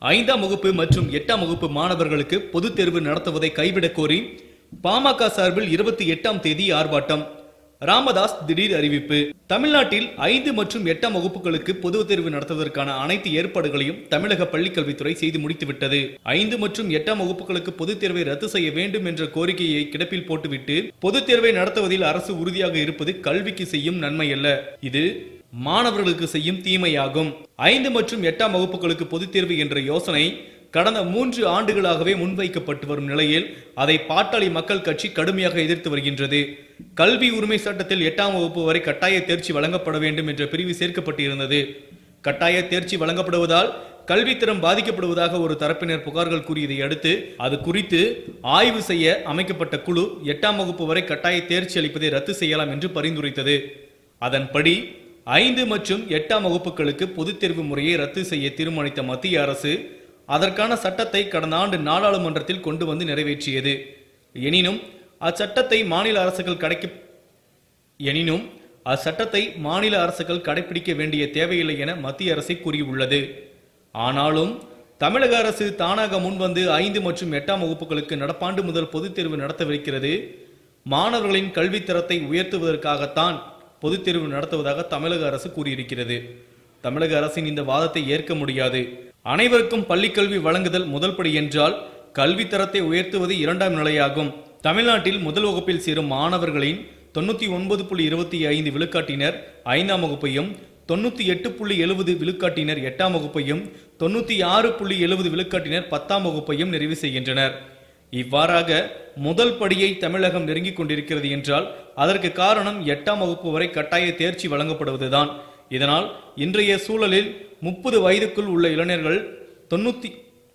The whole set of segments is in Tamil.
ஐந்தாம் வகுப்பு மற்றும் எட்டாம் வகுப்பு மாணவர்களுக்கு பொதுத் தேர்வு நடத்துவதை கைவிடக் கோரி பாமக சார்பில் இருபத்தி எட்டாம் தேதி ஆர்ப்பாட்டம் ராமதாஸ் திடீர் அறிவிப்பு தமிழ்நாட்டில் ஐந்து மற்றும் எட்டாம் வகுப்புகளுக்கு பொதுத் தேர்வு நடத்துவதற்கான அனைத்து ஏற்பாடுகளையும் தமிழக பள்ளிக்கல்வித்துறை செய்து முடித்துவிட்டது ஐந்து மற்றும் எட்டாம் வகுப்புகளுக்கு பொதுத் தேர்வை ரத்து செய்ய வேண்டும் என்ற கோரிக்கையை கிடப்பில் போட்டுவிட்டு பொதுத் தேர்வை நடத்துவதில் அரசு உறுதியாக இருப்பது கல்விக்கு செய்யும் நன்மை அல்ல இது மாணவர்களுக்கு செய்யும் தீமையாகும் ஐந்து மற்றும் எட்டாம் வகுப்புகளுக்கு பொதுத் தேர்வு என்ற யோசனை கடந்த மூன்று ஆண்டுகளாகவே முன்வைக்கப்பட்டு வரும் நிலையில் அதை பாட்டாளி மக்கள் கட்சி கடுமையாக எதிர்த்து வருகின்றது கல்வி உரிமை சட்டத்தில் எட்டாம் வகுப்பு வரை கட்டாய தேர்ச்சி வழங்கப்பட வேண்டும் என்ற பிரிவு சேர்க்கப்பட்டிருந்தது கட்டாய தேர்ச்சி வழங்கப்படுவதால் கல்வித்தரம் பாதிக்கப்படுவதாக ஒரு தரப்பினர் புகார்கள் கூறியதை அடுத்து அது குறித்து ஆய்வு செய்ய அமைக்கப்பட்ட குழு எட்டாம் வகுப்பு வரை கட்டாய தேர்ச்சி அளிப்பதை ரத்து செய்யலாம் என்று பரிந்துரைத்தது அதன்படி ஐந்து மற்றும் எட்டாம் வகுப்புகளுக்கு பொதுத் தேர்வு முறையை ரத்து செய்ய தீர்மானித்த மத்திய அரசு அதற்கான சட்டத்தை கடந்த ஆண்டு நாடாளுமன்றத்தில் கொண்டு வந்து நிறைவேற்றியது எனினும் அச்சட்டத்தை மாநில அரசுகள் கடைக்கு எனினும் அச்சட்டத்தை மாநில அரசுகள் கடைபிடிக்க வேண்டிய தேவையில்லை என மத்திய அரசை கூறியுள்ளது ஆனாலும் தமிழக அரசு தானாக முன்வந்து ஐந்து மற்றும் எட்டாம் வகுப்புகளுக்கு நடப்பாண்டு முதல் பொதுத் தேர்வு நடத்தவிருக்கிறது மாணவர்களின் கல்வித் தரத்தை உயர்த்துவதற்காகத்தான் பொதுத் தேர்வு நடத்துவதாக தமிழக அரசு கூறியிருக்கிறது தமிழக அரசின் இந்த வாதத்தை ஏற்க முடியாது அனைவருக்கும் பள்ளிக்கல்வி வழங்குதல் முதல் படி என்றால் கல்வி தரத்தை உயர்த்துவது இரண்டாம் நிலையாகும் தமிழ்நாட்டில் முதல் வகுப்பில் சேரும் மாணவர்களின் தொண்ணூத்தி ஒன்பது புள்ளி இருபத்தி ஐந்து விழுக்காட்டினர் ஐந்தாம் வகுப்பையும் தொண்ணூத்தி எட்டு புள்ளி எழுபது விழுக்காட்டினர் எட்டாம் வகுப்பையும் தொண்ணூத்தி ஆறு புள்ளி எழுபது விழுக்காட்டினர் பத்தாம் வகுப்பையும் நிறைவு செய்கின்றனர் இவ்வாறாக முதல் படியை தமிழகம் நெருங்கிக் கொண்டிருக்கிறது என்றால் அதற்கு காரணம் எட்டாம் வகுப்பு வரை கட்டாய தேர்ச்சி வழங்கப்படுவதுதான் இதனால் இன்றைய சூழலில் முப்பது வயதுக்குள் உள்ள இளைஞர்கள் தொண்ணூத்தி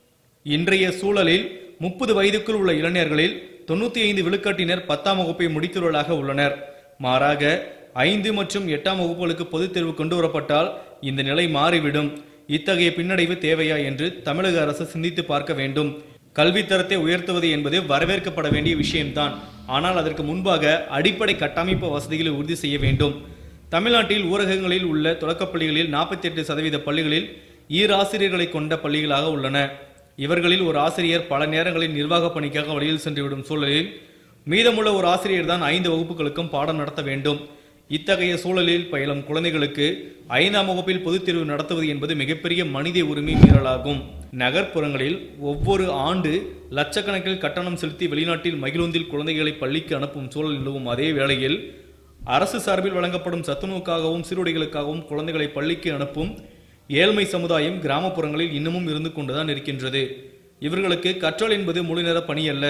இன்றைய சூழலில் முப்பது வயதுக்குள் உள்ள இளைஞர்களில் தொண்ணூத்தி ஐந்து விழுக்காட்டினர் பத்தாம் வகுப்பை முடித்துள்ளவர்களாக உள்ளனர் மாறாக ஐந்து மற்றும் எட்டாம் வகுப்புகளுக்கு பொதுத் தேர்வு கொண்டு வரப்பட்டால் இந்த நிலை மாறிவிடும் இத்தகைய பின்னடைவு தேவையா என்று தமிழக அரசு சிந்தித்து பார்க்க வேண்டும் கல்வித் தரத்தை உயர்த்துவது என்பது வரவேற்கப்பட வேண்டிய விஷயம்தான் ஆனால் அதற்கு முன்பாக அடிப்படை கட்டமைப்பு வசதிகளை உறுதி செய்ய வேண்டும் தமிழ்நாட்டில் ஊரகங்களில் உள்ள தொடக்கப்பள்ளிகளில் நாற்பத்தி எட்டு சதவீத பள்ளிகளில் ஈராசிரியர்களை கொண்ட பள்ளிகளாக உள்ளன இவர்களில் ஒரு ஆசிரியர் பல நேரங்களில் நிர்வாக பணிக்காக வழியில் சென்றுவிடும் சூழலில் மீதமுள்ள ஒரு ஆசிரியர் தான் ஐந்து வகுப்புகளுக்கும் பாடம் நடத்த வேண்டும் இத்தகைய சூழலில் பயிலும் குழந்தைகளுக்கு ஐந்தாம் வகுப்பில் பொதுத் தேர்வு நடத்துவது என்பது மிகப்பெரிய மனித உரிமை மீறலாகும் நகர்ப்புறங்களில் ஒவ்வொரு ஆண்டு லட்சக்கணக்கில் கட்டணம் செலுத்தி வெளிநாட்டில் மகிழுந்தில் குழந்தைகளை பள்ளிக்கு அனுப்பும் சூழல் நிலவும் அதே வேளையில் அரசு சார்பில் வழங்கப்படும் சத்துணவுக்காகவும் சீருடைகளுக்காகவும் குழந்தைகளை பள்ளிக்கு அனுப்பும் ஏழ்மை சமுதாயம் கிராமப்புறங்களில் இன்னமும் இருந்து கொண்டுதான் இருக்கின்றது இவர்களுக்கு கற்றல் என்பது முழுநேர பணி அல்ல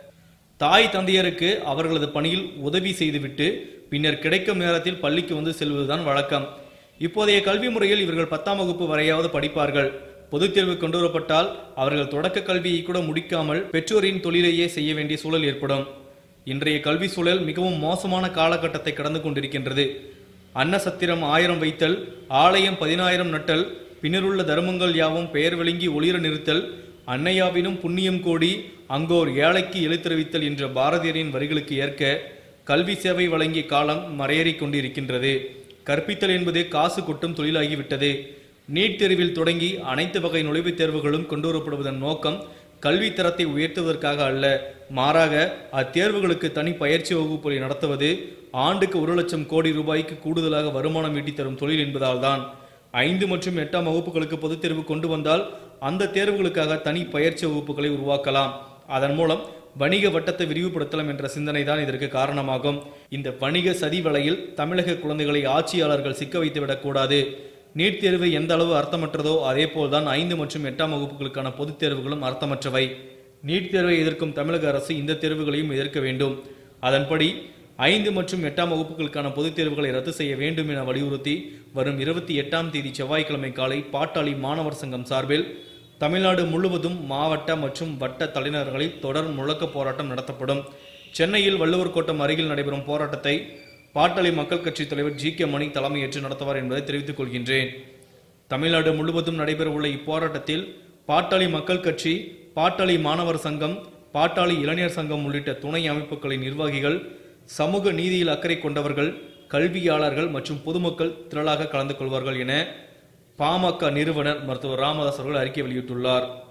தாய் தந்தையருக்கு அவர்களது பணியில் உதவி செய்துவிட்டு பின்னர் கிடைக்கும் நேரத்தில் பள்ளிக்கு வந்து செல்வதுதான் வழக்கம் இப்போதைய கல்வி முறையில் இவர்கள் பத்தாம் வகுப்பு வரையாவது படிப்பார்கள் பொதுத் தேர்வு கொண்டு வரப்பட்டால் அவர்கள் தொடக்க கல்வியை கூட முடிக்காமல் பெற்றோரின் தொழிலையே செய்ய வேண்டிய சூழல் ஏற்படும் இன்றைய கல்வி சூழல் மிகவும் மோசமான காலகட்டத்தை கடந்து கொண்டிருக்கின்றது அன்னசத்திரம் ஆயிரம் வைத்தல் ஆலயம் பதினாயிரம் நட்டல் பின்னருள்ள தர்மங்கள் யாவும் பெயர் விளங்கி ஒளிர நிறுத்தல் அன்னையாவினும் புண்ணியம் கோடி அங்கோர் ஏழைக்கு எழுத்தறிவித்தல் என்ற பாரதியரின் வரிகளுக்கு ஏற்க கல்வி சேவை வழங்கிய காலம் மறையேறிக் கொண்டிருக்கின்றது கற்பித்தல் என்பது காசு கொட்டும் தொழிலாகிவிட்டது நீட் தேர்வில் தொடங்கி அனைத்து வகை நுழைவுத் தேர்வுகளும் கொண்டுவரப்படுவதன் நோக்கம் கல்வி தரத்தை உயர்த்துவதற்காக அல்ல மாறாக அத்தேர்வுகளுக்கு தனி பயிற்சி வகுப்புகளை நடத்துவது ஆண்டுக்கு ஒரு லட்சம் கோடி ரூபாய்க்கு கூடுதலாக வருமானம் ஈட்டித் தரும் தொழில் என்பதால் தான் ஐந்து மற்றும் எட்டாம் வகுப்புகளுக்கு பொதுத் தேர்வு கொண்டு வந்தால் அந்த தேர்வுகளுக்காக தனி பயிற்சி வகுப்புகளை உருவாக்கலாம் அதன் மூலம் வணிக வட்டத்தை விரிவுபடுத்தலாம் என்ற சிந்தனை தான் இதற்கு காரணமாகும் இந்த வணிக சதி வலையில் தமிழக குழந்தைகளை ஆட்சியாளர்கள் சிக்க வைத்துவிடக் கூடாது நீட் தேர்வு எந்த அளவு அர்த்தமற்றதோ அதே போல்தான் ஐந்து மற்றும் எட்டாம் வகுப்புகளுக்கான பொதுத் தேர்வுகளும் அர்த்தமற்றவை நீட் தேர்வை எதிர்க்கும் தமிழக அரசு இந்த தேர்வுகளையும் எதிர்க்க வேண்டும் அதன்படி ஐந்து மற்றும் எட்டாம் வகுப்புகளுக்கான பொதுத் தேர்வுகளை ரத்து செய்ய வேண்டும் என வலியுறுத்தி வரும் இருபத்தி எட்டாம் தேதி செவ்வாய்க்கிழமை காலை பாட்டாளி மாணவர் சங்கம் சார்பில் தமிழ்நாடு முழுவதும் மாவட்ட மற்றும் வட்ட தலைநகர்களில் தொடர் முழக்க போராட்டம் நடத்தப்படும் சென்னையில் வள்ளுவர் கோட்டம் அருகில் நடைபெறும் போராட்டத்தை பாட்டாளி மக்கள் கட்சி தலைவர் ஜி கே மணி தலைமையேற்று நடத்துவார் என்பதை தெரிவித்துக் கொள்கின்றேன் தமிழ்நாடு முழுவதும் நடைபெறவுள்ள இப்போராட்டத்தில் பாட்டாளி மக்கள் கட்சி பாட்டாளி மாணவர் சங்கம் பாட்டாளி இளைஞர் சங்கம் உள்ளிட்ட துணை அமைப்புகளின் நிர்வாகிகள் சமூக நீதியில் அக்கறை கொண்டவர்கள் கல்வியாளர்கள் மற்றும் பொதுமக்கள் திரளாக கலந்து கொள்வார்கள் என பாமக நிறுவனர் மருத்துவர் ராமதாஸ் அவர்கள் அறிக்கை வெளியிட்டுள்ளார்